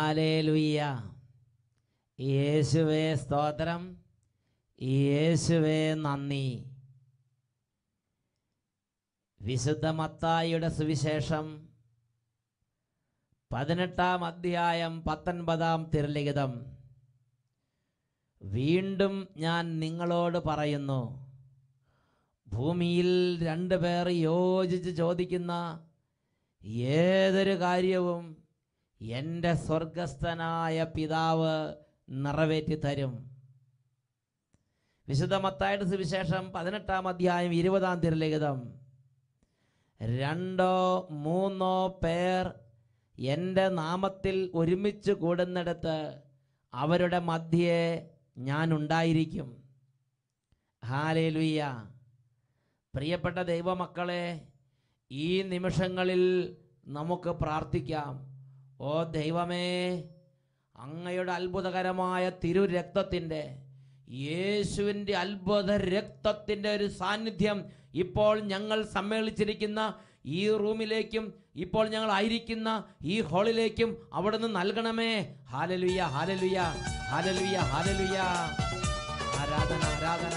Hallelujah യേശുവേ സ്തോത്രം യേശുവേ നന്ദി വിശുദ്ധ മത്തായിയുടെ സുവിശേഷം പതിനെട്ടാം അധ്യായം പത്തൊൻപതാം തിരുലിഖിതം വീണ്ടും ഞാൻ നിങ്ങളോട് പറയുന്നു ഭൂമിയിൽ രണ്ടു പേർ യോജിച്ച് ചോദിക്കുന്ന ഏതൊരു കാര്യവും എൻ്റെ സ്വർഗസ്ഥനായ പിതാവ് നിറവേറ്റി തരും വിശുദ്ധ മത്തായുടെ സുവിശേഷം പതിനെട്ടാം അധ്യായം ഇരുപതാം തിരുലിഖിതം രണ്ടോ മൂന്നോ പേർ എൻ്റെ നാമത്തിൽ ഒരുമിച്ച് കൂടുന്നിടത്ത് അവരുടെ മധ്യേ ഞാൻ ഉണ്ടായിരിക്കും ഹാലേലുയ്യ പ്രിയപ്പെട്ട ദൈവമക്കളെ ഈ നിമിഷങ്ങളിൽ നമുക്ക് പ്രാർത്ഥിക്കാം ഓ ദൈവമേ അങ്ങയുടെ അത്ഭുതകരമായ തിരുരക്തത്തിൻ്റെ യേശുവിൻ്റെ അത്ഭുത രക്തത്തിൻ്റെ ഒരു സാന്നിധ്യം ഇപ്പോൾ ഞങ്ങൾ സമ്മേളിച്ചിരിക്കുന്ന ഈ റൂമിലേക്കും ഇപ്പോൾ ഞങ്ങൾ ആയിരിക്കുന്ന ഈ ഹാളിലേക്കും അവിടെ നിന്ന് നൽകണമേ ഹാലലുയ്യ ഹാലലുയ്യ ഹാലലുയ്യ ഹാലലുയ്യ ആരാധന ആരാധന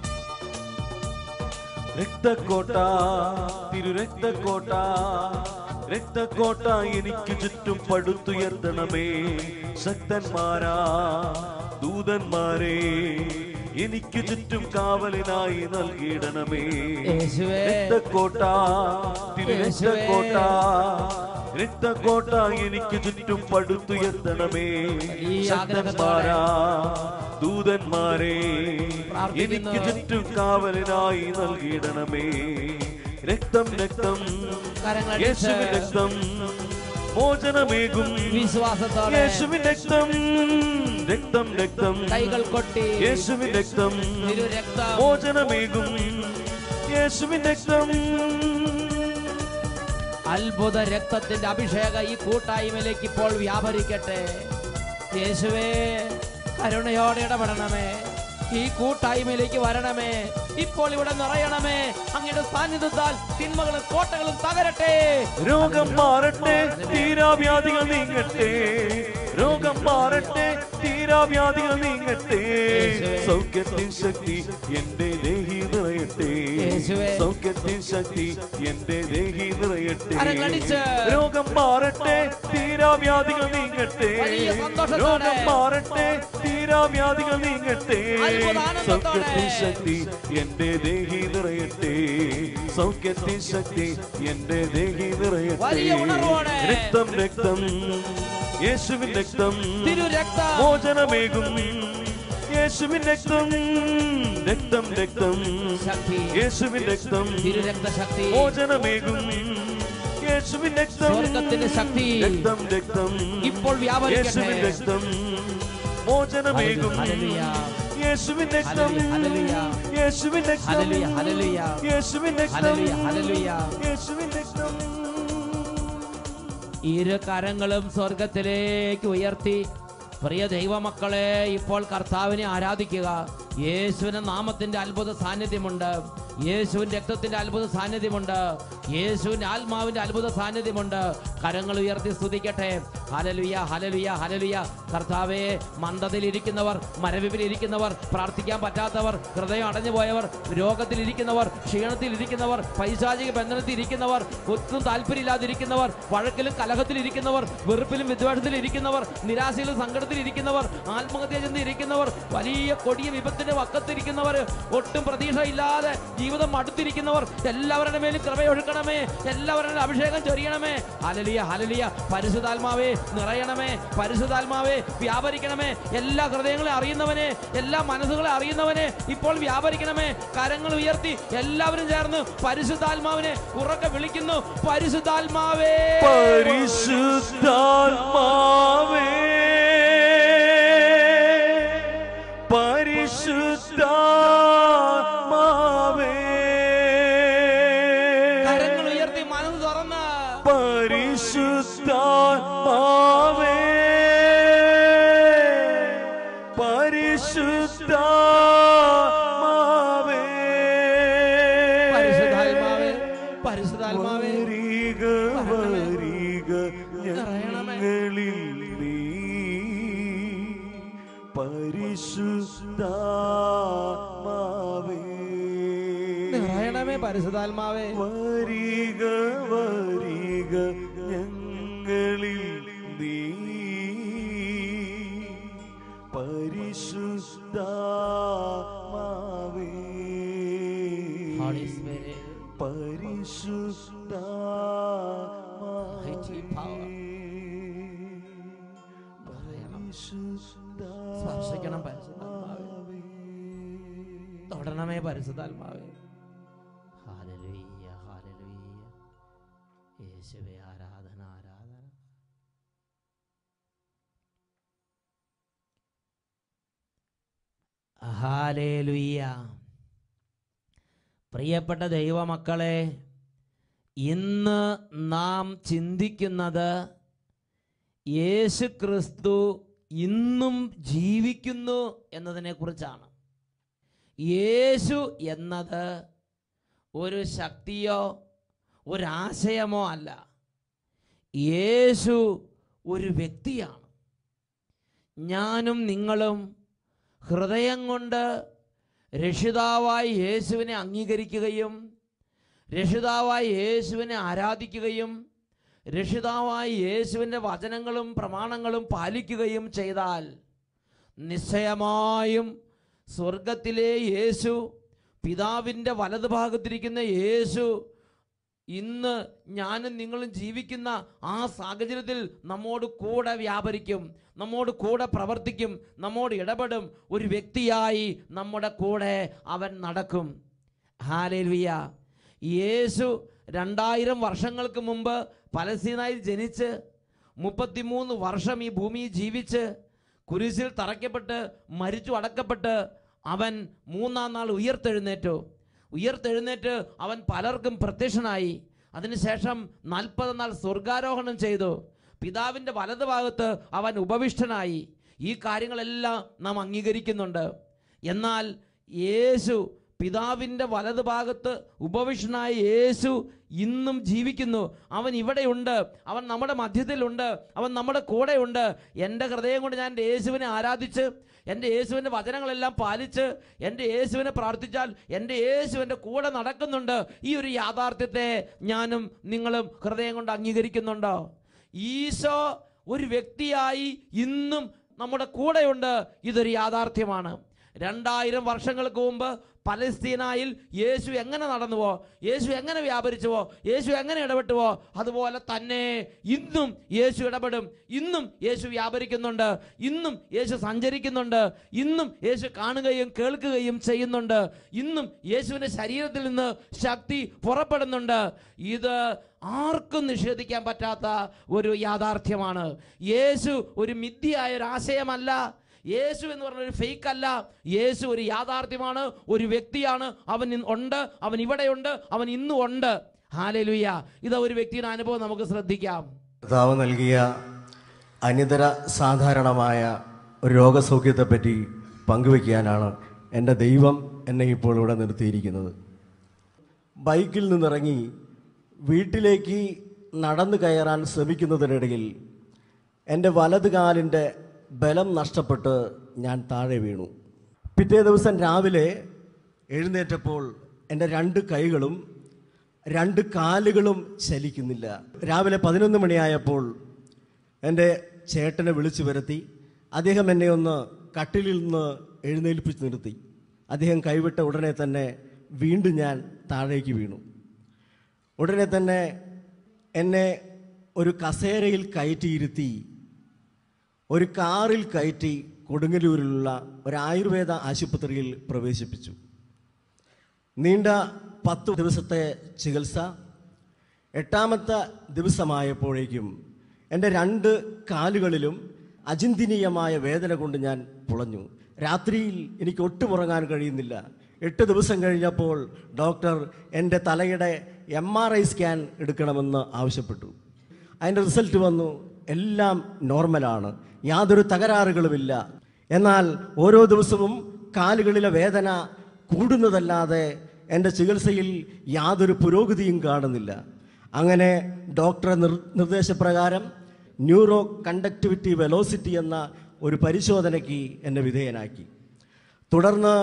രക്തക്കോട്ട തിരുരക്തക്കോട്ട രക്തക്കോട്ട എനിക്ക് ചുറ്റും പടുത്തുയർത്തണമേ ശക്തന്മാരാ ദൂതന്മാരെ എനിക്ക് ചുറ്റും കാവലിനായി നൽകിയിടണമേ യേശുവേ രക്തക്കോട്ട തിരുരക്തക്കോട്ട രക്തക്കോട്ട എനിക്ക് ചുറ്റും പടുത്തുയർത്തണമേ ഈ ശക്തന്മാരാ ദൂതന്മാരെ പ്രാർത്ഥിക്കുന്നു. എനിക്ക് ചുറ്റും കാവലിനായി നൽകിയിടണമേ രക്തം രക്തം കരങ്ങളടിച്ച് യേശുവിൻ രക്തം മോചനമേകും വിശ്വാസത്തോടെ യേശുവിൻ രക്തം രക്തം രക്തം കൈകൾ കൊട്ടി യേശുവിൻ രക്തം തിരുരക്തം മോചനമേകും യേശുവിൻ രക്തം അത്ഭുത രക്തത്തിന്റെ അഭിഷേകം ഈ കൂട്ടായ്മയിലേക്ക് ഇപ്പോൾ വ്യാപരിക്കട്ടെ യേശുവേ കരുണയോടെ ഇടപെടണമേ ഈ കൂട്ടായ്മയിലേക്ക് വരണമേ ഇപ്പോൾ ഇവിടെ നിറയണമേ അങ്ങയുടെ സാന്നിധ്യത്താൽ തിന്മകളും കോട്ടകളും തകരട്ടെ രോഗം മാറട്ടെ തീരാവ്യാധികൾ നീങ്ങട്ടെ രോഗം മാറട്ടെ തീരാവ്യാധികൾ നീങ്ങട്ടെ സൗഖ്യത്തിൻ ശക്തി എന്റെ ദേഹി നിറയട്ടെ യേശുവേ. സൗഖ്യത്തിൻ ശക്തി എന്റെ ദേഹി നിറയട്ടെ കരങ്ങളടിച്ച്. രോഗം മാറട്ടെ തീരാവ്യാധികൾ നീങ്ങട്ടെ വലിയ സന്തോഷത്തോടെ. രോഗം മാറട്ടെ തീരാവ്യാധികൾ നീങ്ങട്ടെ അത്ഭുത ആനന്ദത്തോടെ. സൗഖ്യത്തിൻ ശക്തി എന്റെ ദേഹി നിറയട്ടെ സൗഖ്യത്തിൻ ശക്തി എന്റെ ദേഹി നിറയട്ടെ വലിയ ഉണർവോടെ. രക്തം രക്തം യേശുവിൻ രക്തം തിരുരക്തം മോചനമേകും യേശുവിൻ രക്തം രക്തം രക്തം ശക്തി യേശുവിൻ രക്തം തിരുരക്ത ശക്തി മോചനമേകും യേശുവിൻ രക്തം സ്വർഗത്തിന്റെ ശക്തി രക്തം രക്തം ഇപ്പോൾ വ്യാപരിക്കട്ടെ. യേശുവിൻ രക്തം മോചനമേകും ഹല്ലേലൂയ. യേശുവിൻ രക്തം ഹല്ലേലൂയ. യേശുവിൻ രക്തം ഹല്ലേലൂയ, ഹല്ലേലൂയ. യേശുവിൻ രക്തം ഹല്ലേലൂയ, ഹല്ലേലൂയ. യേശുവിൻ രക്തം ഇരു കരങ്ങളും സ്വർഗത്തിലേക്ക് ഉയർത്തി പ്രിയ ദൈവമക്കളെ ഇപ്പോൾ കർത്താവിനെ ആരാധിക്കുക യേശുവിന്റെ നാമത്തിന്റെ അത്ഭുത സാന്നിധ്യമുണ്ട് യേശുവിന്റെ രക്തത്തിന്റെ അത്ഭുത സാന്നിധ്യമുണ്ട് യേശുവിന്റെ ആത്മാവിന്റെ അത്ഭുത സാന്നിധ്യമുണ്ട് കരങ്ങൾ ഉയർത്തി സ്തുതിക്കട്ടെ ഹലലുയ ഹലലുയ ഹലലുയ കർത്താവെ മന്ദതയിലിരിക്കുന്നവർ മരവിപ്പിലിരിക്കുന്നവർ പ്രാർത്ഥിക്കാൻ പറ്റാത്തവർ ഹൃദയം അടഞ്ഞുപോയവർ രോഗത്തിലിരിക്കുന്നവർ ക്ഷീണത്തിലിരിക്കുന്നവർ പൈശാചിക ബന്ധനത്തിൽ ഇരിക്കുന്നവർ ഒത്തും താല്പര്യമില്ലാതിരിക്കുന്നവർ വഴക്കിലും കലഹത്തിലിരിക്കുന്നവർ വെറുപ്പിലും വിദ്വേഷത്തിലും ഇരിക്കുന്നവർ നിരാശയിലും സങ്കടത്തിലിരിക്കുന്നവർ ആത്മഹത്യ ചെന്ന് ഇരിക്കുന്നവർ വലിയ കൊടിയ വിപത്തിന്റെ വക്കത്തിരിക്കുന്നവർ ഒട്ടും പ്രതീക്ഷയില്ലാതെ ജീവിതം അടുത്തിരിക്കുന്നവർ എല്ലാവരുടെ മേലും കൃപയൊഴുക്കണമേ എല്ലാവരുടെ അഭിഷേകം ചൊരിയണമേ ഹലലിയ ഹലലിയ പരിശുദ്ധാത്മാവേ നിറയണമേ പരിശുദ്ധാത്മാവേ വ്യാപരിക്കണമേ എല്ലാ ഹൃദയങ്ങളെ അറിയുന്നവനെ എല്ലാ മനസ്സുകളെ അറിയുന്നവനെ ഇപ്പോൾ വ്യാപരിക്കണമേ കരങ്ങൾ ഉയർത്തി എല്ലാവരും ചേർന്ന് പരിശുദ്ധാത്മാവിനെ ഉറക്കെ വിളിക്കുന്നു പരിശുദ്ധാത്മാവേ പരിശുദ്ധാത്മാവേ പരിശുദ്ധാത്മാവേ കരങ്ങൾ ഉയർത്തി മനസ്സ് തുറന്ന് പരിശുദ്ധാത്മാവേ പരിശുദ്ധാത്മാവേ പരിശുദ്ധാത്മാവേ പരിശുദ്ധാത്മാവേ വരിക വരിക നിറയണമേ. ഞങ്ങളിൽ നീ പരിശുദ്ധാത്മാവേ നിറയണമേ പരിശുദ്ധാത്മാവേ വരിക വരിക ഞങ്ങളിൽ നീ പരിശുദ്ധാത്മാവേ Holy Spirit, mighty power. സ്പർശിക്കണം പരിശുദ്ധാത്മാവേ തൊടണമേ പരിശുദ്ധാത്മാവേ ഹാലലുയ്യ ഹാലലുയ്യ യേശുവേ ആരാധന ആരാധന ഹാലേലുയ്യ പ്രിയപ്പെട്ട ദൈവമക്കളെ ഇന്ന് നാം ചിന്തിക്കുന്നത് യേശു ക്രിസ്തു ഇന്നും ജീവിക്കുന്നു എന്നതിനെക്കുറിച്ചാണ് യേശു എന്നത് ഒരു ശക്തിയോ ഒരാശയമോ അല്ല യേശു ഒരു വ്യക്തിയാണ് ഞാനും നിങ്ങളും ഹൃദയം കൊണ്ട് രക്ഷിതാവായി യേശുവിനെ അംഗീകരിക്കുകയും രക്ഷിതാവായി യേശുവിനെ ആരാധിക്കുകയും രക്ഷിതാവായി യേശുവിൻ്റെ വചനങ്ങളും പ്രമാണങ്ങളും പാലിക്കുകയും ചെയ്താൽ നിശ്ചയമായും സ്വർഗത്തിലെ യേശു പിതാവിൻ്റെ വലതുഭാഗത്തിരിക്കുന്ന യേശു ഇന്ന് ഞാനും നിങ്ങളും ജീവിക്കുന്ന ആ സാഹചര്യത്തിൽ നമ്മോട് കൂടെ വ്യാപരിക്കും നമ്മോട് കൂടെ പ്രവർത്തിക്കും നമ്മോട് ഇടപെടും ഒരു വ്യക്തിയായി നമ്മുടെ കൂടെ അവൻ നടക്കും ഹാലേലുയ യേശു രണ്ടായിരം വർഷങ്ങൾക്ക് മുമ്പ് പലസ്തീനായിൽ ജനിച്ച് മുപ്പത്തിമൂന്ന് വർഷം ഈ ഭൂമിയിൽ ജീവിച്ച് കുരിശിൽ തറയ്ക്കപ്പെട്ട് മരിച്ചു അടക്കപ്പെട്ട് അവൻ മൂന്നാം നാൾ ഉയർത്തെഴുന്നേറ്റു ഉയർത്തെഴുന്നേറ്റ് അവൻ പലർക്കും പ്രത്യക്ഷനായി അതിനുശേഷം നാൽപ്പത് നാൾ സ്വർഗാരോഹണം ചെയ്തു പിതാവിൻ്റെ വലതുഭാഗത്ത് അവൻ ഉപവിഷ്ടനായി ഈ കാര്യങ്ങളെല്ലാം നാം അംഗീകരിക്കുന്നുണ്ട് എന്നാൽ യേശു പിതാവിൻ്റെ വലതുഭാഗത്ത് ഉപവിഷ്ടനായ യേശു ഇന്നും ജീവിക്കുന്നു അവൻ ഇവിടെയുണ്ട് അവൻ നമ്മുടെ മധ്യത്തിലുണ്ട് അവൻ നമ്മുടെ കൂടെയുണ്ട് എൻ്റെ ഹൃദയം കൊണ്ട് ഞാൻ എൻ്റെ യേശുവിനെ ആരാധിച്ച് എൻ്റെ യേശുവിൻ്റെ വചനങ്ങളെല്ലാം പാലിച്ച് എൻ്റെ യേശുവിനെ പ്രാർത്ഥിച്ചാൽ എൻ്റെ യേശുവിൻ്റെ കൂടെ നടക്കുന്നുണ്ട് ഈ ഒരു യാഥാർത്ഥ്യത്തെ ഞാനും നിങ്ങളും ഹൃദയം കൊണ്ട് അംഗീകരിക്കുന്നുണ്ടോ ഈശോ ഒരു വ്യക്തിയായി ഇന്നും നമ്മുടെ കൂടെയുണ്ട് ഇതൊരു യാഥാർത്ഥ്യമാണ് രണ്ടായിരം വർഷങ്ങൾക്ക് മുമ്പ് പലസ്തീനായിൽ യേശു എങ്ങനെ നടന്നുവോ യേശു എങ്ങനെ വ്യാപരിച്ചുവോ യേശു എങ്ങനെ ഇടപെട്ടുവോ അതുപോലെ തന്നെ ഇന്നും യേശു ഇടപെടും ഇന്നും യേശു വ്യാപരിക്കുന്നുണ്ട് ഇന്നും യേശു സഞ്ചരിക്കുന്നുണ്ട് ഇന്നും യേശു കാണുകയും കേൾക്കുകയും ചെയ്യുന്നുണ്ട് ഇന്നും യേശുവിൻ്റെ ശരീരത്തിൽ നിന്ന് ശക്തി പുറപ്പെടുന്നുണ്ട് ഇത് ആർക്കും നിഷേധിക്കാൻ പറ്റാത്ത ഒരു യാഥാർത്ഥ്യമാണ് യേശു ഒരു മിഥ്യയായ ഒരു ആശയമല്ല യേശു എന്ന് പറഞ്ഞ ഒരു ഫേക്ക് അല്ല യേശു ഒരു യാഥാർത്ഥ്യമാണ് ഒരു വ്യക്തിയാണ് അവൻ ഇന്ന് ഉണ്ട് അവൻ ഇവിടെയുണ്ട് അവൻ ഇന്നും ഉണ്ട് ഹാലലുയ്യ ഇത് ഒരു വ്യക്തിയുടെ അനുഭവം നമുക്ക് ശ്രദ്ധിക്കാം കർത്താവ് നൽകിയ അനിതര സാധാരണമായ ഒരു രോഗസൗഖ്യത്തെപ്പറ്റി പങ്കുവയ്ക്കാനാണ് എൻ്റെ ദൈവം എന്നെ ഇപ്പോൾ ഇവിടെ നിർത്തിയിരിക്കുന്നത് ബൈക്കിൽ നിന്നിറങ്ങി വീട്ടിലേക്ക് നടന്നു കയറാൻ ശ്രമിക്കുന്നതിനിടയിൽ എൻ്റെ വലത് കാലിൻ്റെ ബലം നഷ്ടപ്പെട്ട് ഞാൻ താഴെ വീണു പിറ്റേ ദിവസം രാവിലെ എഴുന്നേറ്റപ്പോൾ എൻ്റെ രണ്ട് കൈകളും രണ്ട് കാലുകളും ചലിക്കുന്നില്ല രാവിലെ പതിനൊന്ന് മണിയായപ്പോൾ എൻ്റെ ചേട്ടനെ വിളിച്ചു വരുത്തി അദ്ദേഹം എന്നെ ഒന്ന് കട്ടിലിൽ നിന്ന് എഴുന്നേൽപ്പിച്ച് നിർത്തി അദ്ദേഹം കൈവിട്ട ഉടനെ തന്നെ വീണ്ടും ഞാൻ താഴേക്ക് വീണു ഉടനെ തന്നെ എന്നെ ഒരു കസേരയിൽ കയറ്റിയിരുത്തി ഒരു കാറിൽ കയറ്റി കൊടുങ്ങല്ലൂരിലുള്ള ഒരു ആയുർവേദ ആശുപത്രിയിൽ പ്രവേശിപ്പിച്ചു നീണ്ട പത്ത് ദിവസത്തെ ചികിത്സ എട്ടാമത്തെ ദിവസമായപ്പോഴേക്കും എൻ്റെ രണ്ട് കാലുകളിലും അചിന്തനീയമായ വേദന കൊണ്ട് ഞാൻ പുളഞ്ഞു രാത്രിയിൽ എനിക്ക് ഒട്ടും ഉറങ്ങാൻ കഴിയുന്നില്ല എട്ട് ദിവസം കഴിഞ്ഞപ്പോൾ ഡോക്ടർ എൻ്റെ തലയുടെ എം ആർ ഐ സ്കാൻ എടുക്കണമെന്ന് ആവശ്യപ്പെട്ടു അതിൻ്റെ റിസൾട്ട് വന്നു എല്ലാം നോർമലാണ് യാതൊരു തകരാറുകളുമില്ല എന്നാൽ ഓരോ ദിവസവും കാലുകളിലെ വേദന കൂടുന്നതല്ലാതെ എൻ്റെ ചികിത്സയിൽ യാതൊരു പുരോഗതിയും കാണുന്നില്ല അങ്ങനെ ഡോക്ടറെ നിർ നിർദ്ദേശപ്രകാരം ന്യൂറോ കണ്ടക്ടിവിറ്റി വെലോസിറ്റി എന്ന ഒരു പരിശോധനയ്ക്ക് എന്നെ വിധേയനാക്കി തുടർന്ന്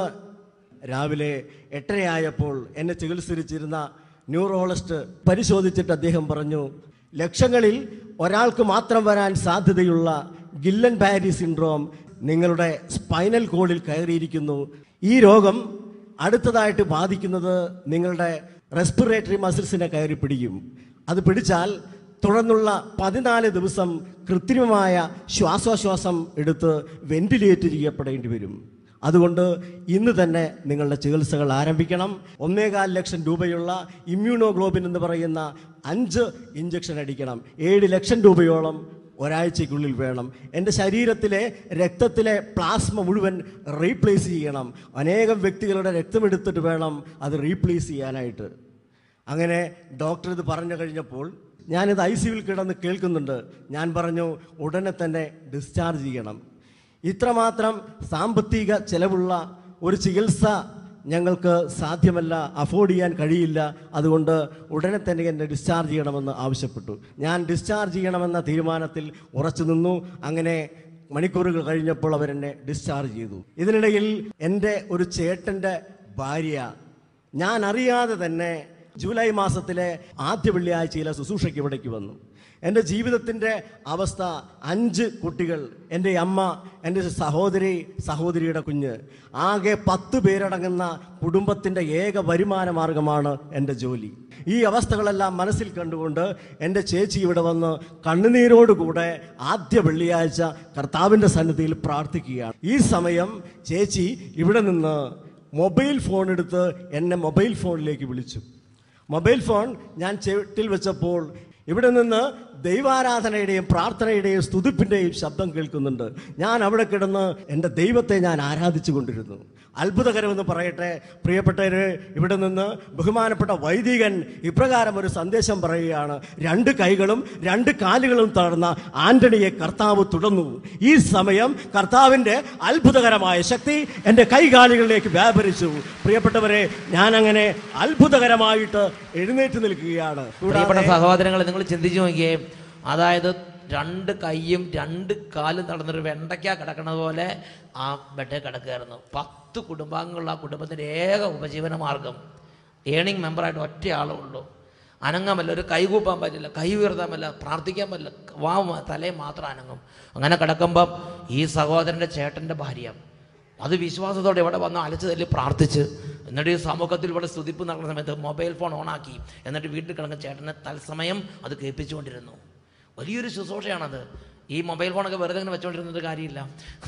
രാവിലെ എട്ടരയായപ്പോൾ എന്നെ ചികിത്സിച്ചിരുന്ന ന്യൂറോളജിസ്റ്റ് പരിശോധിച്ചിട്ട് അദ്ദേഹം പറഞ്ഞു ലക്ഷങ്ങളിൽ ഒരാൾക്ക് മാത്രം വരാൻ സാധ്യതയുള്ള ഗില്ലൻ ബാരി സിൻഡ്രോം നിങ്ങളുടെ സ്പൈനൽ കോഡിൽ കയറിയിരിക്കുന്നു ഈ രോഗം അടുത്തതായിട്ട് ബാധിക്കുന്നത് നിങ്ങളുടെ റെസ്പിറേറ്ററി മസിൽസിനെ കയറി പിടിക്കും അത് പിടിച്ചാൽ തുടർന്നുള്ള പതിനാല് ദിവസം കൃത്രിമമായ ശ്വാസോച്ഛ്വാസം എടുത്ത് വെന്റിലേറ്റ് ചെയ്യപ്പെടേണ്ടി വരും അതുകൊണ്ട് ഇന്ന് തന്നെ നിങ്ങളുടെ ചികിത്സകൾ ആരംഭിക്കണം ഒന്നേകാൽ ലക്ഷം രൂപയുള്ള ഇമ്മ്യൂണോഗ്ലോബിൻ എന്ന് പറയുന്ന അഞ്ച് ഇഞ്ചക്ഷൻ അടിക്കണം ഏഴ് ലക്ഷം രൂപയോളം ഒരാഴ്ചയ്ക്കുള്ളിൽ വേണം എൻ്റെ ശരീരത്തിലെ രക്തത്തിലെ പ്ലാസ്മ മുഴുവൻ റീപ്ലേസ് ചെയ്യണം അനേകം വ്യക്തികളുടെ രക്തമെടുത്തിട്ട് വേണം അത് റീപ്ലേസ് ചെയ്യാനായിട്ട് അങ്ങനെ ഡോക്ടർ ഇത് പറഞ്ഞു കഴിഞ്ഞപ്പോൾ ഞാനിത് ഐ സിയുവിൽ കിടന്ന് കേൾക്കുന്നുണ്ട് ഞാൻ പറഞ്ഞു ഉടനെ തന്നെ ഡിസ്ചാർജ് ചെയ്യണം ഇത്രമാത്രം സാമ്പത്തിക ചെലവുള്ള ഒരു ചികിത്സ ഞങ്ങൾക്ക് സാധ്യമല്ല അഫോർഡ് ചെയ്യാൻ കഴിയില്ല അതുകൊണ്ട് ഉടനെ തന്നെ എന്നെ ഡിസ്ചാർജ് ചെയ്യണമെന്ന് ആവശ്യപ്പെട്ടു ഞാൻ ഡിസ്ചാർജ് ചെയ്യണമെന്ന തീരുമാനത്തിൽ ഉറച്ചു നിന്നു അങ്ങനെ മണിക്കൂറുകൾ കഴിഞ്ഞപ്പോൾ അവരെന്നെ ഡിസ്ചാർജ് ചെയ്തു ഇതിനിടയിൽ എൻ്റെ ഒരു ചേട്ടൻ്റെ ഭാര്യ ഞാൻ അറിയാതെ തന്നെ ജൂലൈ മാസത്തിലെ ആദ്യ വെള്ളിയാഴ്ചയിലെ ശുശ്രൂഷയ്ക്ക് ഇവിടേക്ക് വന്നു എൻ്റെ ജീവിതത്തിൻ്റെ അവസ്ഥ അഞ്ച് കുട്ടികൾ എൻ്റെ അമ്മ എൻ്റെ സഹോദരി സഹോദരിയുടെ കുഞ്ഞ് ആകെ പത്ത് പേരടങ്ങുന്ന കുടുംബത്തിൻ്റെ ഏക വരുമാന മാർഗമാണ് എൻ്റെ ജോലി ഈ അവസ്ഥകളെല്ലാം മനസ്സിൽ കണ്ടുകൊണ്ട് എൻ്റെ ചേച്ചി ഇവിടെ വന്ന് കണ്ണുനീരോടുകൂടെ ആദ്യ വെള്ളിയാഴ്ച കർത്താവിൻ്റെ സന്നിധിയിൽ പ്രാർത്ഥിക്കുകയാണ് ഈ സമയം ചേച്ചി ഇവിടെ നിന്ന് മൊബൈൽ ഫോൺ എടുത്ത് എന്നെ മൊബൈൽ ഫോണിലേക്ക് വിളിച്ചു മൊബൈൽ ഫോൺ ഞാൻ ചെവിട്ടിൽ വെച്ചപ്പോൾ ഇവിടെ നിന്ന് ദൈവാരാധനയുടെയും പ്രാർത്ഥനയുടെയും സ്തുതിപ്പിൻ്റെയും ശബ്ദം കേൾക്കുന്നുണ്ട് ഞാൻ അവിടെ കിടന്ന് എൻ്റെ ദൈവത്തെ ഞാൻ ആരാധിച്ചു കൊണ്ടിരുന്നു അത്ഭുതകരമെന്ന് പറയട്ടെ പ്രിയപ്പെട്ടവര് ഇവിടെ നിന്ന് ബഹുമാനപ്പെട്ട വൈദികൻ ഇപ്രകാരം ഒരു സന്ദേശം പറയുകയാണ് രണ്ട് കൈകളും രണ്ട് കാലുകളും തളർന്ന ആന്റണിയെ കർത്താവ് തുടർന്നു ഈ സമയം കർത്താവിൻ്റെ അത്ഭുതകരമായ ശക്തി എൻ്റെ കൈകാലുകളിലേക്ക് വ്യാപരിച്ചു പ്രിയപ്പെട്ടവരെ ഞാൻ അങ്ങനെ അത്ഭുതകരമായിട്ട് എഴുന്നേറ്റ് നിൽക്കുകയാണ് പ്രിയപ്പെട്ട സഹോദരങ്ങളെ നിങ്ങൾ ചിന്തിച്ചു നോക്കിയേ അതായത് രണ്ട് കൈയും രണ്ട് കാലും തടന്നൊരു വെണ്ടയ്ക്ക കിടക്കണത് പോലെ ആ ബെഡിൽ കിടക്കുകയായിരുന്നു പത്ത് കുടുംബാംഗങ്ങളുള്ള ആ കുടുംബത്തിൻ്റെ ഏക ഉപജീവന മാർഗം ഏണിംഗ് മെമ്പറായിട്ട് ഒറ്റ ആളേ ഉള്ളൂ അനങ്ങാൻ പറ്റില്ല ഒരു കൈ കൂപ്പാൻ പറ്റില്ല കൈ ഉയർത്താൻ പറ്റില്ല പ്രാർത്ഥിക്കാൻ പറ്റില്ല വാ മ- തലയും മാത്രം അനങ്ങും അങ്ങനെ കിടക്കുമ്പം ഈ സഹോദരൻ്റെ ചേട്ടൻ്റെ ഭാര്യ അത് വിശ്വാസത്തോടെ ഇവിടെ വന്ന് അലച്ചു തല്ലി പ്രാർത്ഥിച്ച് എന്നിട്ട് ഈ സമൂഹത്തിൽ ഇവിടെ സ്തുതിപ്പ് നടക്കുന്ന സമയത്ത് മൊബൈൽ ഫോൺ ഓണാക്കി എന്നിട്ട് വീട്ടിൽ കിടക്കുന്ന ചേട്ടനെ തത്സമയം അത് കേൾപ്പിച്ചുകൊണ്ടിരുന്നു വലിയൊരു ശുശ്രൂഷയാണത് ഈ മൊബൈൽ ഫോണൊക്കെ വെറുതെ ഇങ്ങനെ വെച്ചുകൊണ്ടിരുന്നത് കാര്യമില്ല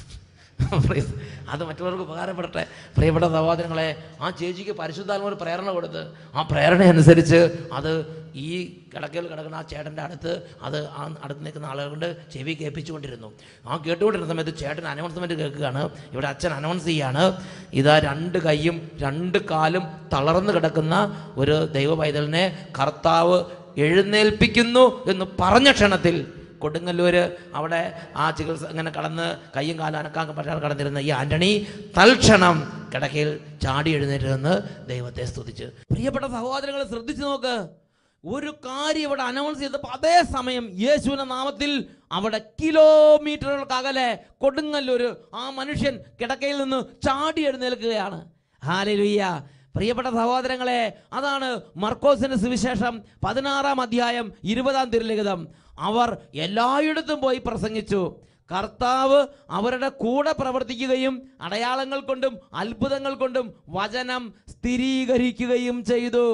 Praise. അത് മറ്റുള്ളവർക്ക് ഉപകാരപ്പെടട്ടെ പ്രിയപ്പെട്ട സഹോദരങ്ങളെ ആ ചേച്ചിക്ക് പരിശുദ്ധാത്മ ഒരു പ്രേരണ കൊടുത്ത് ആ പ്രേരണ അനുസരിച്ച് അത് ഈ കിടക്കയിൽ കിടക്കുന്ന ആ ചേട്ടൻ്റെ അടുത്ത് അത് ആ അടുത്ത് നിൽക്കുന്ന ആളുകൾ കൊണ്ട് ചെവി കേൾപ്പിച്ചുകൊണ്ടിരുന്നു ആ കേട്ടുകൊണ്ടിരുന്ന സമയത്ത് ചേട്ടൻ അനൗൺസ്മെൻറ്റ് കേൾക്കുകയാണ് ഇവിടെ അച്ഛൻ അനൗൺസ് ചെയ്യാണ് ഇതാ രണ്ട് കൈയും രണ്ട് കാലും തളർന്നു കിടക്കുന്ന ഒരു ദൈവ പൈതലിനെ കർത്താവ് എഴുന്നേൽപ്പിക്കുന്നു എന്ന് പറഞ്ഞ ക്ഷണത്തിൽ കൊടുങ്ങല്ലൂർ അവിടെ ആ ചികിത്സ ഇങ്ങനെ കടന്ന് കയ്യും കാലും അനക്കാൻ പറ്റാതെ കടന്നിരുന്ന ഈ ആന്റണി തൽക്ഷണം കിടക്കയിൽ ചാടി എഴുന്നേറ്റ് നിന്ന് ദൈവത്തെ സ്തുതിച്ച് പ്രിയപ്പെട്ട സഹോദരങ്ങൾ ശ്രദ്ധിച്ചു നോക്ക് ഒരു കാര്യം ഇവിടെ അനൗൺസ് ചെയ്തപ്പോൾ അതേ സമയം യേശുവിന്റെ നാമത്തിൽ അവിടെ കിലോമീറ്ററുകൾക്ക് അകലെ കൊടുങ്ങല്ലൂർ ആ മനുഷ്യൻ കിടക്കയിൽ നിന്ന് ചാടി എഴുന്നേൽക്കുകയാണ് ഹാലലുയ്യ പ്രിയപ്പെട്ട സഹോദരങ്ങളെ അതാണ് മർക്കോസിന്റെ സുവിശേഷം പതിനാറാം അധ്യായം ഇരുപതാം തിരുലിഖിതം അവർ എല്ലായിടത്തും പോയി പ്രസംഗിച്ചു കർത്താവ് അവരുടെ കൂടെ പ്രവർത്തിക്കുകയും അടയാളങ്ങൾ കൊണ്ടും അത്ഭുതങ്ങൾ കൊണ്ടും വചനം സ്ഥിരീകരിക്കുകയും ചെയ്തു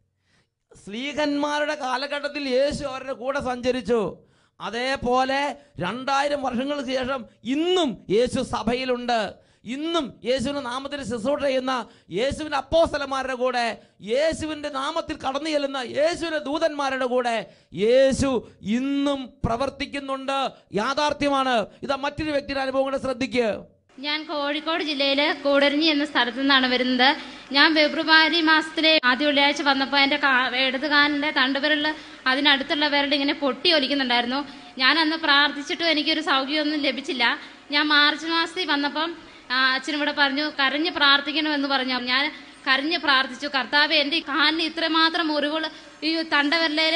സ്ലീഹന്മാരുടെ കാലഘട്ടത്തിൽ യേശു അവരുടെ കൂടെ സഞ്ചരിച്ചു അതേപോലെ രണ്ടായിരം വർഷങ്ങൾക്ക് ശേഷം ഇന്നും യേശു സഭയിലുണ്ട് ഇന്നും യേശുവിന്റെ നാമത്തിൽ ശുശ്രൂഷ ചെയ്യുന്ന യേശുവിന്റെ അപ്പോസ്തലന്മാരുടെ കൂടെ യേശുവിന്റെ നാമത്തിൽ കടന്നു ചെല്ലുന്ന യേശുവിന്റെ ദൂതന്മാരുടെ കൂടെ യേശു ഇന്നും പ്രവർത്തിക്കുന്നുണ്ട് യാഥാർത്ഥ്യമാണ് ഇതാ മറ്റൊരു വ്യക്തിയുടെ അനുഭവം കൂടെ ശ്രദ്ധിക്കുക ഞാൻ കോഴിക്കോട് ജില്ലയിലെ കൂടരഞ്ഞി എന്ന സ്ഥലത്തു നിന്നാണ് വരുന്നത് ഞാൻ ഫെബ്രുവരി മാസത്തിലെ ആദ്യ വെള്ളിയാഴ്ച വന്നപ്പോൾ എൻ്റെ കാ- ഇടത് കാലിൻ്റെ തണ്ടുവിരൽ അതിനടുത്തുള്ള വിരൽ ഇങ്ങനെ പൊട്ടി ഒലിക്കുന്നുണ്ടായിരുന്നു ഞാൻ അന്ന് പ്രാർത്ഥിച്ചിട്ടും എനിക്കൊരു സൗകര്യമൊന്നും ലഭിച്ചില്ല ഞാൻ മാർച്ച് മാസത്തിൽ വന്നപ്പം ആ, അച്ഛനിവിടെ പറഞ്ഞു കരഞ്ഞ് പ്രാർത്ഥിക്കണമെന്ന് പറഞ്ഞു ഞാൻ കരഞ്ഞ് പ്രാർത്ഥിച്ചു കർത്താവ് എൻ്റെ ഈ കാലിന് ഇത്രമാത്രം മുറിവുകൾ ഈ തണ്ടവിരലേല്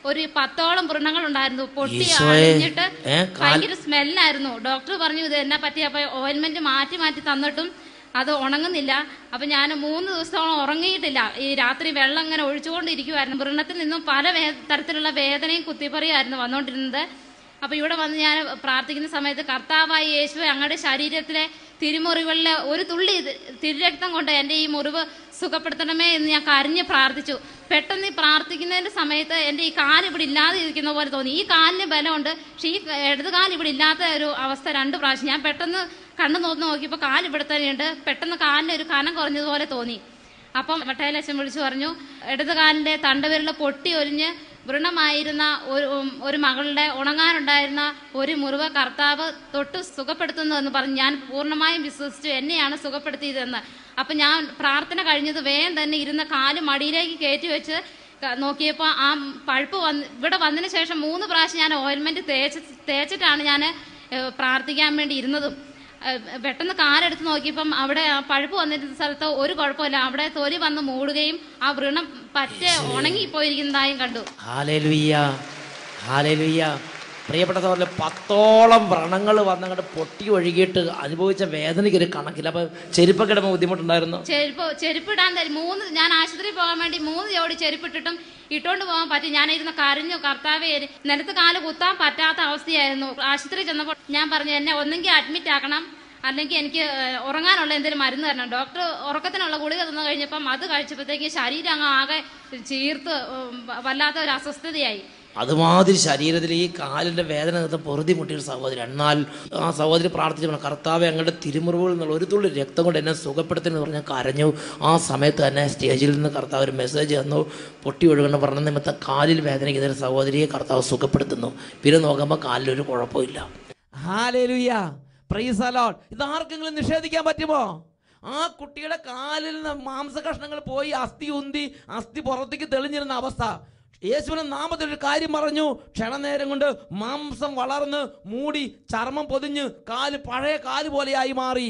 ഒരു പത്തോളം വ്രണങ്ങൾ ഉണ്ടായിരുന്നു പൊട്ടി ഈശോയെ. അഴിഞ്ഞിട്ട് ഏ, കാൽ- ഭയങ്കര സ്മെല്ലായിരുന്നു ഡോക്ടർ പറഞ്ഞു ഇത് എന്നാ പറ്റി അപ്പൊ ഓയിൽമെന്റ് മാറ്റി മാറ്റി തന്നിട്ടും അത് ഉണങ്ങുന്നില്ല അപ്പൊ ഞാൻ മൂന്ന് ദിവസത്തോളം ഉറങ്ങിയിട്ടില്ല ഈ രാത്രി വെള്ളം ഇങ്ങനെ ഒഴിച്ചുകൊണ്ടിരിക്കുവായിരുന്നു വ്രണത്തിൽ നിന്നും പല വേ- തരത്തിലുള്ള വേദനയും കുത്തിപ്പറിയായിരുന്നു വന്നുകൊണ്ടിരുന്നത് അപ്പൊ ഇവിടെ വന്ന് ഞാൻ പ്രാർത്ഥിക്കുന്ന സമയത്ത് കർത്താവായ യേശുവെ അങ്ങയുടെ ശരീരത്തിലെ തിരുമുറികളിലെ ഒരു തുള്ളി ഇത് തിരുരക്തം കൊണ്ട് എൻ്റെ ഈ മുറിവ് സുഖപ്പെടുത്തണമേ എന്ന് ഞാൻ കരഞ്ഞ് പ്രാർത്ഥിച്ചു പെട്ടെന്ന് ഈ പ്രാർത്ഥിക്കുന്നതിന്റെ സമയത്ത് എൻ്റെ ഈ കാല് ഇവിടെ ഇല്ലാതെ ഇരിക്കുന്ന പോലെ തോന്നി ഈ കാലിന് ബലമുണ്ട് പക്ഷേ ഈ ഇടത് കാല് ഇവിടെ ഇല്ലാത്ത ഒരു അവസ്ഥ രണ്ട് പ്രാവശ്യം ഞാൻ പെട്ടെന്ന് കണ്ണു നോക്കി നോക്കിയപ്പോൾ കാല് ഇവിടെ തന്നെയുണ്ട് പെട്ടെന്ന് കാലിന് ഒരു കനം കുറഞ്ഞതുപോലെ തോന്നി അപ്പം മട്ടയിലച്ഛൻ വിളിച്ചു പറഞ്ഞു ഇടത് കാലിന്റെ തണ്ടവിരൽ പൊട്ടി ഒലിഞ്ഞ് വ്രണമായിരുന്ന ഒരു ഒരു മകളുടെ ഉണങ്ങാനുണ്ടായിരുന്ന ഒരു മുറിവ് കർത്താവ് തൊട്ട് സുഖപ്പെടുത്തുന്നു എന്ന് പറഞ്ഞ് ഞാൻ പൂർണ്ണമായും വിശ്വസിച്ചു എന്നെയാണ് സുഖപ്പെടുത്തിയതെന്ന് അപ്പം ഞാൻ പ്രാർത്ഥന കഴിഞ്ഞത് വേഗം തന്നെ ഇരുന്ന കാല് മടിയിലേക്ക് കയറ്റി വെച്ച് ക- നോക്കിയപ്പോൾ ആ പഴുപ്പ് വന്ന് ഇവിടെ വന്നതിന് ശേഷം മൂന്ന് പ്രാവശ്യം ഞാൻ ഓയിൽമെന്റ് തേച്ച് തേച്ചിട്ടാണ് ഞാൻ പ്രാർത്ഥിക്കാൻ വേണ്ടി ഇരുന്നതും ഏഹ് പെട്ടെന്ന് കാലെടുത്ത് നോക്കിയപ്പം അവിടെ ആ പഴുപ്പ് വന്നിരുന്ന സ്ഥലത്ത് ഒരു കുഴപ്പമില്ല അവിടെ തൊലി വന്ന് മൂടുകയും ആ വ്രണം പറ്റെ ഉണങ്ങിപ്പോയിരിക്കുന്നതായും കണ്ടു ഹാലേലുയ്യ ഹാലേലുയ്യ പ്രിയപ്പെട്ടവരിൽ പത്തോളം വ്രണങ്ങൾ വന്നങ്ങോട്ട് പൊട്ടി ഒഴുകിയിട്ട് അനുഭവിച്ച വേദനയ്ക്ക് ഒരു കണക്കില്ല അപ്പൊ ചെരുപ്പൊക്കെ ഇടുമ്പോൾ ബുദ്ധിമുട്ടുണ്ടായിരുന്നു ചെരുപ്പ് ചെരുപ്പിടാൻ തരും മൂന്ന് ഞാൻ ആശുപത്രിയിൽ പോകാൻ വേണ്ടി മൂന്ന് ജോഡി ചെരുപ്പിട്ടിട്ടും ഇട്ടോണ്ട് പോകാൻ പറ്റി ഞാൻ ഇരുന്ന് കരഞ്ഞു കർത്താവേ നിലത്ത് കാല് കുത്താൻ പറ്റാത്ത അവസ്ഥയായിരുന്നു ആശുപത്രിയിൽ ചെന്നപ്പോൾ ഞാൻ പറഞ്ഞു എന്നെ ഒന്നെങ്കിൽ അഡ്മിറ്റ് ആക്കണം അല്ലെങ്കിൽ എനിക്ക് ഏഹ്, ഉറങ്ങാനുള്ള എന്തെങ്കിലും മരുന്ന് തരണം ഡോക്ടർ ഉറക്കത്തിനുള്ള ഗുളിക തന്നു കഴിഞ്ഞപ്പം അത് കഴിച്ചപ്പോഴത്തേക്ക് ശരീരം അങ്ങ് ആകെ ചീർത്ത് ഉം, വല്ലാത്ത ഒരു അസ്വസ്ഥതയായി അതുമാതിരി ശരീരത്തിൽ ഈ കാലിന്റെ വേദന നിർത്ത പൊറുതി മുട്ടിയൊരു സഹോദരി എന്നാൽ ആ സഹോദരി പ്രാർത്ഥിച്ചു പറഞ്ഞു, കർത്താവെ ഞങ്ങളുടെ തിരുമുറിവുകളിൽ നിന്നുള്ള ഒരു തുള്ളി രക്തം കൊണ്ട് എന്നെ സുഖപ്പെടുത്തുന്നു പറഞ്ഞ് കരഞ്ഞു ആ സമയത്ത് തന്നെ സ്റ്റേജിൽ നിന്ന് കർത്താവ് ഒരു മെസ്സേജ് തന്നു പൊട്ടി ഒഴുകണ പറഞ്ഞ നിമിത്തം കാലിൽ വേദനയ്ക്ക് ഒരു സഹോദരിയെ കർത്താവ് സുഖപ്പെടുത്തുന്നു പിന്നെ നോക്കുമ്പോൾ കാലിലൊരു കുഴപ്പമില്ല ഹാലേലുയ്യ പ്രൈസ് അലോട്ട് ഇത് ആർക്കെങ്കിലും നിഷേധിക്കാൻ പറ്റുമോ ആ കുട്ടിയുടെ കാലിൽ നിന്ന് മാംസ കഷ്ണങ്ങൾ പോയി അസ്ഥി ഉന്തി അസ്ഥി പുറത്തേക്ക് തെളിഞ്ഞിരുന്ന അവസ്ഥ യേശുവിന്റെ നാമത്തിൽ ഒരു കാര്യം പറഞ്ഞു ക്ഷണനേരം കൊണ്ട് മാംസം വളർന്ന് മൂടി ചർമ്മം പൊതിഞ്ഞ് കാല് പഴയ കാല് പോലെയായി മാറി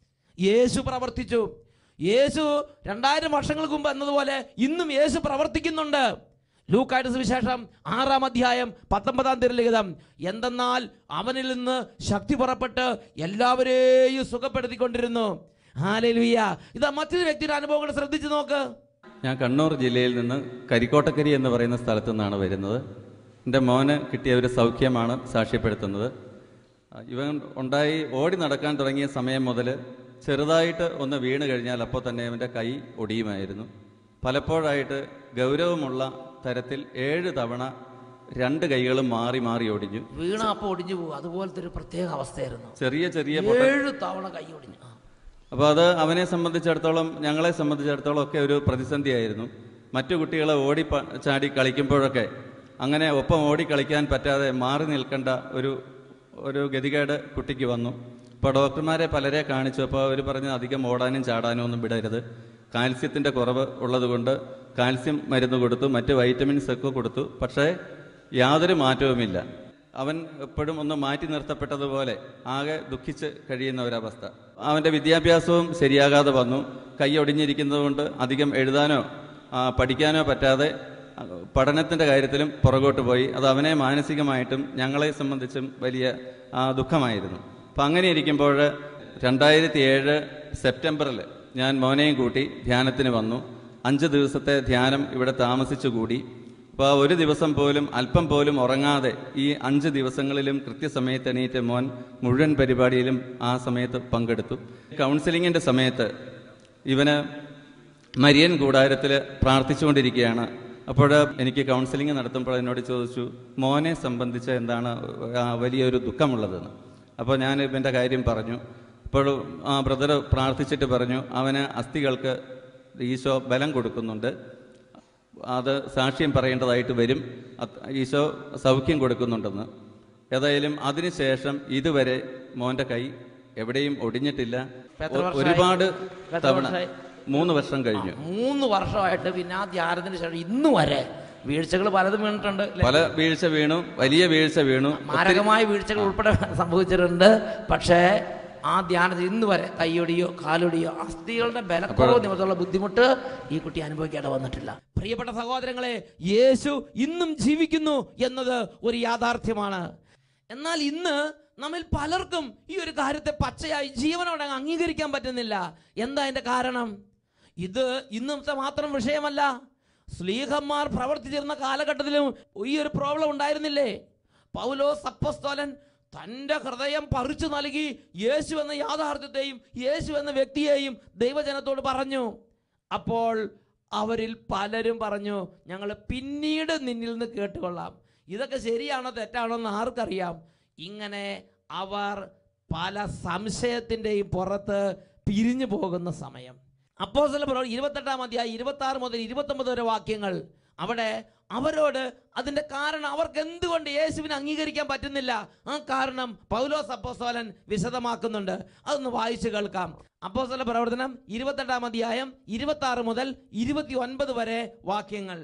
യേശു പ്രവർത്തിച്ചു യേശു രണ്ടായിരം വർഷങ്ങൾക്ക് മുമ്പ് എന്നതുപോലെ ഇന്നും യേശു പ്രവർത്തിക്കുന്നുണ്ട് ലൂക്കായുടെ സുവിശേഷം ആറാം അധ്യായം പത്തൊമ്പതാം തിരലിഖിതം എന്തെന്നാൽ അവനിൽ നിന്ന് ശക്തി പുറപ്പെട്ട് എല്ലാവരെയും സുഖപ്പെടുത്തിക്കൊണ്ടിരുന്നു ഹാലേലുയ്യ ഇതാ മറ്റൊരു വ്യക്തിയുടെ അനുഭവങ്ങൾ ശ്രദ്ധിച്ചു നോക്ക് ഞാൻ കണ്ണൂർ ജില്ലയിൽ നിന്ന് കരിക്കോട്ടക്കരി എന്ന് പറയുന്ന സ്ഥലത്തു നിന്നാണ് വരുന്നത് എൻ്റെ മോന് കിട്ടിയ ഒരു സൗഖ്യമാണ് സാക്ഷ്യപ്പെടുത്തുന്നത് ആ, ഇവൻ ഉണ്ടായി ഓടി നടക്കാൻ തുടങ്ങിയ സമയം മുതൽ ചെറുതായിട്ട് ഒന്ന് വീണ് കഴിഞ്ഞാൽ അപ്പോൾ തന്നെ അവൻ്റെ കൈ ഒടിയുമായിരുന്നു പലപ്പോഴായിട്ട് ഗൗരവമുള്ള തരത്തിൽ ഏഴ് തവണ രണ്ട് കൈകളും മാറി മാറി ഒടിഞ്ഞു വീണ അപ്പോൾ ഒടിഞ്ഞു പോകും അതുപോലത്തെ ഒരു പ്രത്യേക അവസ്ഥയായിരുന്നു ചെറിയ ചെറിയ പൊട്ട ഏഴ് തവണ കൈ ഒടിഞ്ഞു ആ. അപ്പോൾ അത് അവനെ സംബന്ധിച്ചിടത്തോളം ഞങ്ങളെ സംബന്ധിച്ചിടത്തോളം ഒക്കെ ഒരു പ്രതിസന്ധിയായിരുന്നു മറ്റു കുട്ടികളെ ഓടി പ- ചാടി കളിക്കുമ്പോഴൊക്കെ അങ്ങനെ ഒപ്പം ഓടി കളിക്കാൻ പറ്റാതെ മാറി നിൽക്കേണ്ട ഒരു ഒരു ഗതികേട് കുട്ടിക്ക് വന്നു അപ്പോൾ ഡോക്ടർമാരെ പലരെ കാണിച്ചു അപ്പോൾ അവർ പറഞ്ഞു അധികം ഓടാനും ചാടാനും ഒന്നും വിടരുത് കാൽസ്യത്തിൻ്റെ കുറവ് ഉള്ളതുകൊണ്ട് കാൽസ്യം മരുന്ന് കൊടുത്തു മറ്റ് വൈറ്റമിൻസ് ഒക്കെ കൊടുത്തു പക്ഷേ യാതൊരു മാറ്റവുമില്ല അവൻ എപ്പോഴും ഒന്ന് മാറ്റി നിർത്തപ്പെട്ടതുപോലെ ആകെ ദുഃഖിച്ച് കഴിയുന്ന ഒരവസ്ഥ അവൻ്റെ വിദ്യാഭ്യാസവും ശരിയാകാതെ വന്നു കൈ ഒടിഞ്ഞിരിക്കുന്നത് കൊണ്ട് അധികം എഴുതാനോ ആ, പഠിക്കാനോ പറ്റാതെ ആ, പഠനത്തിൻ്റെ കാര്യത്തിലും പുറകോട്ട് പോയി അത് അവനെ മാനസികമായിട്ടും ഞങ്ങളെ സംബന്ധിച്ചും വലിയ ആ, ദുഃഖമായിരുന്നു അപ്പം അങ്ങനെ ഇരിക്കുമ്പോൾ രണ്ടായിരത്തി ഏഴ് സെപ്റ്റംബറിൽ ഞാൻ മോനെയും കൂട്ടി ധ്യാനത്തിന് വന്നു അഞ്ച് ദിവസത്തെ ധ്യാനം ഇവിടെ താമസിച്ചു കൂടി അപ്പോൾ ഒരു ദിവസം പോലും അല്പം പോലും ഉറങ്ങാതെ ഈ അഞ്ച് ദിവസങ്ങളിലും കൃത്യസമയത്ത് എണീറ്റ് മോൻ മുഴുവൻ പരിപാടിയിലും ആ സമയത്ത് പങ്കെടുത്തു കൗൺസിലിങ്ങിൻ്റെ സമയത്ത് ഇവന് മരിയൻ കൂടാരത്തിൽ പ്രാർത്ഥിച്ചുകൊണ്ടിരിക്കുകയാണ് അപ്പോൾ എനിക്ക് കൗൺസിലിംഗ് നടത്തുമ്പോൾ എന്നോട് ചോദിച്ചു മോനെ സംബന്ധിച്ച് എന്താണ് ആ വലിയൊരു ദുഃഖമുള്ളതെന്ന് അപ്പോൾ ഞാൻ ഇവൻ്റെ കാര്യം പറഞ്ഞു അപ്പോൾ ആ ബ്രദർ പ്രാർത്ഥിച്ചിട്ട് പറഞ്ഞു അവന് അസ്ഥികൾക്ക് ഈശോ ബലം കൊടുക്കുന്നുണ്ട് അത് സാക്ഷ്യം പറയേണ്ടതായിട്ട് വരും അത് ഈശോ സൗഖ്യം കൊടുക്കുന്നുണ്ടെന്ന് ഏതായാലും അതിനുശേഷം ഇതുവരെ മോൻ്റെ കൈ എവിടെയും ഒടിഞ്ഞിട്ടില്ല എത്ര വർഷമായി? ഒരുപാട് എത്ര തവണ വർഷമായി? മൂന്ന് വർഷം കഴിഞ്ഞു മൂന്ന് വർഷമായിട്ട് പിന്നെ ആ ധ്യാനത്തിന് ശേഷം ഇന്ന് വരെ വീഴ്ചകൾ പലതും വീണിട്ടുണ്ട് ല്ലേ? പല വീഴ്ച വീണു വലിയ വീഴ്ച വീണു ഒത്തിരി- മാരകമായ വീഴ്ചകൾ ഉൾപ്പെടെ സംഭവിച്ചിട്ടുണ്ട് പക്ഷേ ആ ധ്യാനത്തിൽ ഇന്ന് വരെ കൈയൊടിയോ കാലൊടിയോ അസ്ഥികളുടെ ബലക്കുറവ് നിമിത്തമുള്ള ബുദ്ധിമുട്ട് ഈ കുട്ടി അനുഭവിക്കേണ്ട വന്നിട്ടില്ല പ്രിയപ്പെട്ട സഹോദരങ്ങളെ യേശു ഇന്നും ജീവിക്കുന്നു എന്നത് ഒരു യാഥാർത്ഥ്യമാണ് എന്നാൽ ഇന്ന് നമ്മിൽ പലർക്കും ഈ ഒരു കാര്യത്തെ പച്ചയായി ജീവനോടെ അങ്ങ് അംഗീകരിക്കാൻ പറ്റുന്നില്ല എന്താ അതിന്റെ കാരണം ഇത് ഇന്നത്തെ മാത്രം വിഷയമല്ല സ്ലീഹന്മാർ പ്രവർത്തിച്ചിരുന്ന കാലഘട്ടത്തിലും ഈ ഒരു പ്രോബ്ലം ഉണ്ടായിരുന്നില്ലേ പൗലോ സപ്പസ്തോലൻ തൻ്റെ ഹൃദയം പറിച്ചു നൽകി യേശു എന്ന യാഥാർത്ഥ്യത്തെയും യേശു എന്ന വ്യക്തിയെയും ദൈവജനത്തോട് പറഞ്ഞു അപ്പോൾ അവരിൽ പലരും പറഞ്ഞു ഞങ്ങൾ പിന്നീട് നിന്നിൽ നിന്ന് കേട്ടുകൊള്ളാം ഇതൊക്കെ ശരിയാണോ തെറ്റാണോ എന്ന് ആർക്കറിയാം ഇങ്ങനെ അവർ പല സംശയത്തിൻ്റെയും പുറത്ത് പിരിഞ്ഞു പോകുന്ന സമയം അപ്പോസ്തല പ്രവർത്തനം ഇരുപത്തെട്ടാം അധ്യായം ഇരുപത്തി ആറ് മുതൽ ഇരുപത്തൊമ്പത് വരെ വാക്യങ്ങൾ അവിടെ അവരോട് അതിന്റെ കാരണം അവർക്ക് എന്തുകൊണ്ട് യേശുവിനെ അംഗീകരിക്കാൻ പറ്റുന്നില്ല ആ കാരണം പൗലോസ് അപ്പോസ്തോലൻ വിശദമാക്കുന്നുണ്ട് അതൊന്ന് വായിച്ചു കേൾക്കാം അപ്പോസ്തല പ്രവർത്തനം ഇരുപത്തെട്ടാം അധ്യായം ഇരുപത്തി ആറ് മുതൽ ഇരുപത്തി ഒൻപത് വരെ വാക്യങ്ങൾ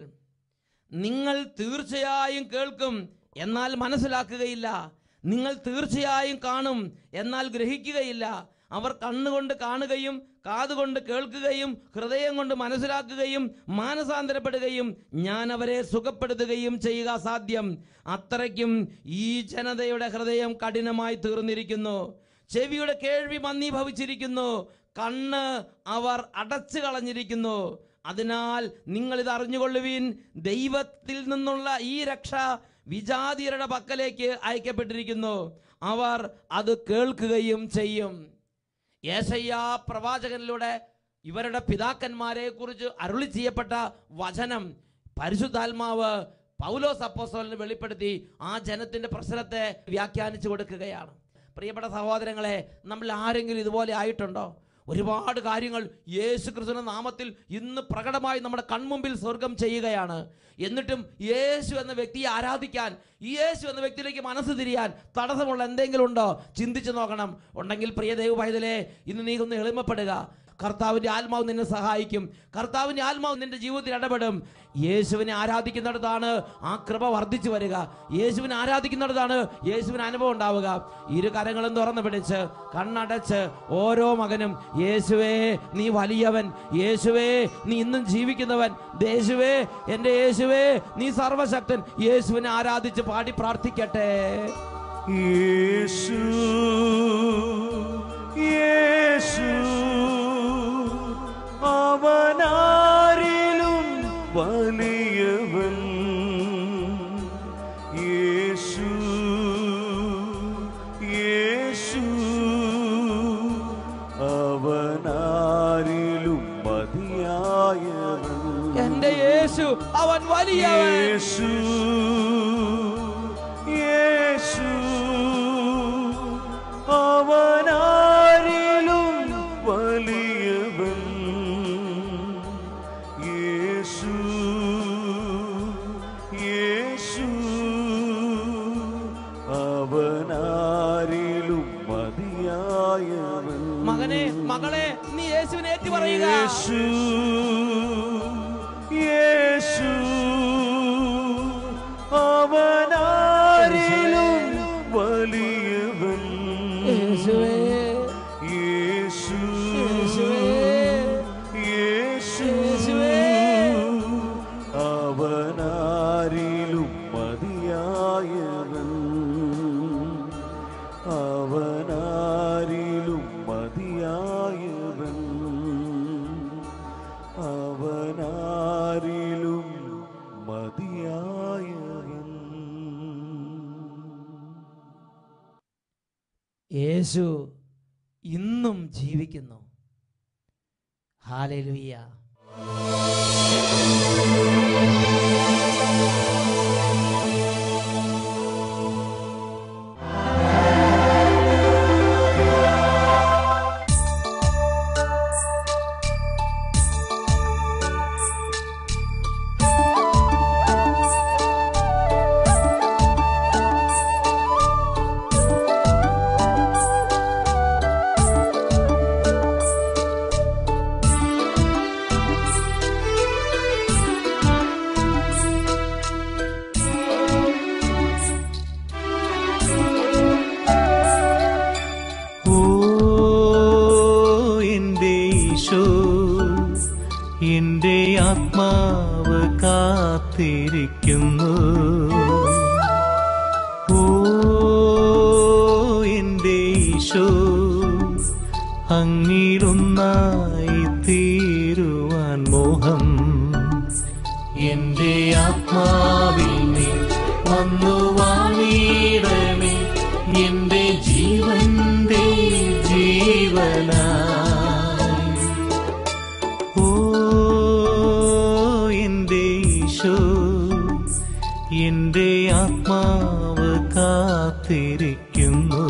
നിങ്ങൾ തീർച്ചയായും കേൾക്കും എന്നാൽ മനസ്സിലാക്കുകയില്ല നിങ്ങൾ തീർച്ചയായും കാണും എന്നാൽ ഗ്രഹിക്കുകയില്ല അവർ കണ്ണുകൊണ്ട് കാണുകയും കാതുകൊണ്ട് കേൾക്കുകയും ഹൃദയം കൊണ്ട് മനസ്സിലാക്കുകയും മാനസാന്തരപ്പെടുകയും ഞാൻ അവരെ സുഖപ്പെടുത്തുകയും ചെയ്യുക സാധ്യം അത്രയ്ക്കും ഈ ജനതയുടെ ഹൃദയം കഠിനമായി തീർന്നിരിക്കുന്നു ചെവിയുടെ കേൾവി മന്ദീഭവിച്ചിരിക്കുന്നു കണ്ണ് അവർ അടച്ചു കളഞ്ഞിരിക്കുന്നു അതിനാൽ നിങ്ങൾ ഇത് അറിഞ്ഞുകൊള്ളുവിൻ ദൈവത്തിൽ നിന്നുള്ള ഈ രക്ഷ വിജാതിയരുടെ പക്കലേക്ക് അയക്കപ്പെട്ടിരിക്കുന്നു അവർ അത് കേൾക്കുകയും ചെയ്യും യേശയ്യ പ്രവാചകനിലൂടെ ഇവരുടെ പിതാക്കന്മാരെ കുറിച്ച് അരുളി ചെയ്യപ്പെട്ട വചനം പരിശുദ്ധാത്മാവ് പൗലോസ് അപ്പോസ്തലന് വെളിപ്പെടുത്തി ആ ജനത്തിന്റെ പ്രശ്നത്തെ വ്യാഖ്യാനിച്ചു കൊടുക്കുകയാണ് പ്രിയപ്പെട്ട സഹോദരങ്ങളെ നമ്മൾ ആരെങ്കിലും ഇതുപോലെ ആയിട്ടുണ്ടോ ഒരുപാട് കാര്യങ്ങൾ യേശു ക്രിസ്തുവിന്റെ നാമത്തിൽ ഇന്ന് പ്രകടമായി നമ്മുടെ കൺമുമ്പിൽ സ്വർഗം ചെയ്യുകയാണ് എന്നിട്ടും യേശു എന്ന വ്യക്തിയെ ആരാധിക്കാൻ ഈ യേശു എന്ന വ്യക്തിയിലേക്ക് മനസ്സ് തിരിയാൻ തടസ്സമുള്ള എന്തെങ്കിലും ഉണ്ടോ ചിന്തിച്ചു നോക്കണം ഉണ്ടെങ്കിൽ പ്രിയ ദൈവ പൈതലേ ഇന്ന് നീ ഒന്ന് എളിമപ്പെടുക കർത്താവിന്റെ ആത്മാവ് നിന്നെ സഹായിക്കും കർത്താവിന്റെ ആത്മാവ് നിന്റെ ജീവിതത്തിൽ ഇടപെടും യേശുവിനെ ആരാധിക്കുന്നിടത്താണ് ആ കൃപ വർദ്ധിച്ചു വരിക യേശുവിനെ ആരാധിക്കുന്നിടത്താണ് യേശുവിന് അനുഭവം ഉണ്ടാവുക ഇരു കരങ്ങളും തുറന്നു പിടിച്ച് കണ്ണടച്ച് ഓരോ മകനും യേശുവേ നീ വലിയവൻ യേശുവേ നീ ഇന്നും ജീവിക്കുന്നവൻ യേശുവേ എൻ്റെ യേശുവേ നീ സർവശക്തൻ യേശുവിനെ ആരാധിച്ച് പാടി പ്രാർത്ഥിക്കട്ടെ യേശു യേശു അവനാരിലും വലിയവൻ യേശു യേശു അവനാരിലും മതിയായവൻ എൻ്റെ യേശു അവൻ വലിയവൻ യേശു യേശു അവനാരിലും വലിയവൻ യേശു യേശു അവനാരിലും മതിയായവൻ മകനെ മകളെ നീ യേശുവിനെ ഏറ്റു പറയുക യേശു യേശു അവനാരിലും വലിയവൻ യേശുവേ യേശു യേശുവേ യേശു യേശുവേ അവനാരിലും മതിയായവൻ അവനാരിലും മതിയായവൻ അവനാരിലും മതിയായവൻ യേശു ഇന്നും ജീവിക്കുന്നു ഹാലലുയ്യ കാത്തിരിക്കുന്നു ഓ എന്റെ ഈശോ അങ്ങിലൊന്നായി തീരുവാൻ മോഹം എന്റെ ആത്മാവിൽ നീ വന്നു വാണിടമേ എന്റെ ജീവന്റെ ജീവനായി ഓ എന്റെ ഈശോ എന്റെ ആത്മാവ് കാത്തിരിക്കുന്നു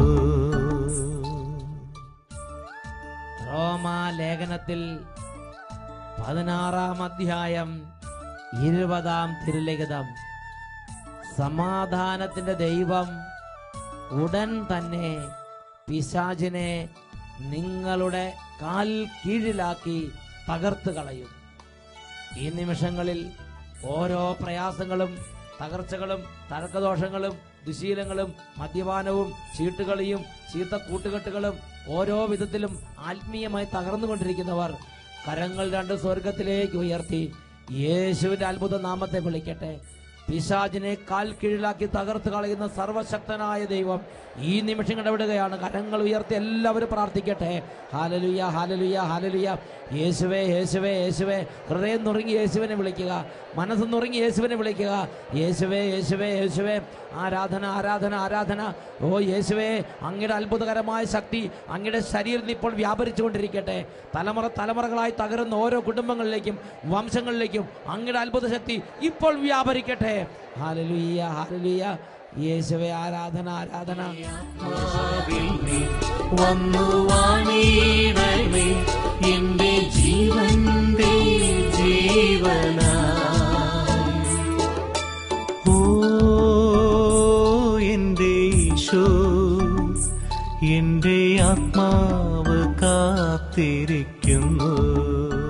റോമാ ലേഖനത്തിൽ പതിനാറാം അധ്യായം ഇരുപതാം തിരുലിഖിതം സമാധാനത്തിന്റെ ദൈവം ഉടൻ തന്നെ പിശാചിനെ നിങ്ങളുടെ കാൽ കീഴിലാക്കി തകർത്ത് കളയും ഈ നിമിഷങ്ങളിൽ ഓരോ പ്രയാസങ്ങളും തകർച്ചകളും തർക്കദോഷങ്ങളും ദുശീലങ്ങളും മദ്യപാനവും ചീട്ടുകളിയും ചീത്ത കൂട്ടുകെട്ടുകളും ഓരോ വിധത്തിലും ആത്മീയമായി തകർന്നുകൊണ്ടിരിക്കുന്നവർ കരങ്ങൾ രണ്ട് സ്വർഗത്തിലേക്ക് ഉയർത്തി യേശുവിന്റെ അത്ഭുത നാമത്തെ വിളിക്കട്ടെ പിശാചിനെ കാൽ കീഴിലാക്കി തകർത്ത് കളയുന്ന സർവശക്തനായ ദൈവം ഈ നിമിഷം ഇടപെടുകയാണ് കരങ്ങൾ ഉയർത്തി എല്ലാവരും പ്രാർത്ഥിക്കട്ടെ ഹാലലുയ ഹാലലുയ ഹാലലുയ യേശുവേ യേശുവേ യേശുവേ ഹൃദയം നുറുങ്ങി യേശുവിനെ വിളിക്കുക മനസ്സ് നുറുങ്ങി യേശുവിനെ വിളിക്കുക യേശുവേ യേശുവേ യേശുവേ ആരാധന ആരാധന ആരാധന ഓ യേശുവേ അങ്ങയുടെ അത്ഭുതകരമായ ശക്തി അങ്ങയുടെ ശരീരത്തിൽ ഇപ്പോൾ വ്യാപരിച്ചുകൊണ്ടിരിക്കട്ടെ തലമുറ തലമുറകളായി തകരുന്ന ഓരോ കുടുംബങ്ങളിലേക്കും വംശങ്ങളിലേക്കും അങ്ങയുടെ അത്ഭുത ശക്തി ഇപ്പോൾ വ്യാപരിക്കട്ടെ ഹാലലുയ്യ ഹാലലുയ്യ യേശുവേ ആരാധന ആരാധന ആത്മാവിൽ നീ വന്നു വാണിടമേ എന്റെ ജീവന്റെ ജീവനായി ഓ എന്റെ ഈശോ എന്റെ ആത്മാവ് കാത്തിരിക്കുന്നു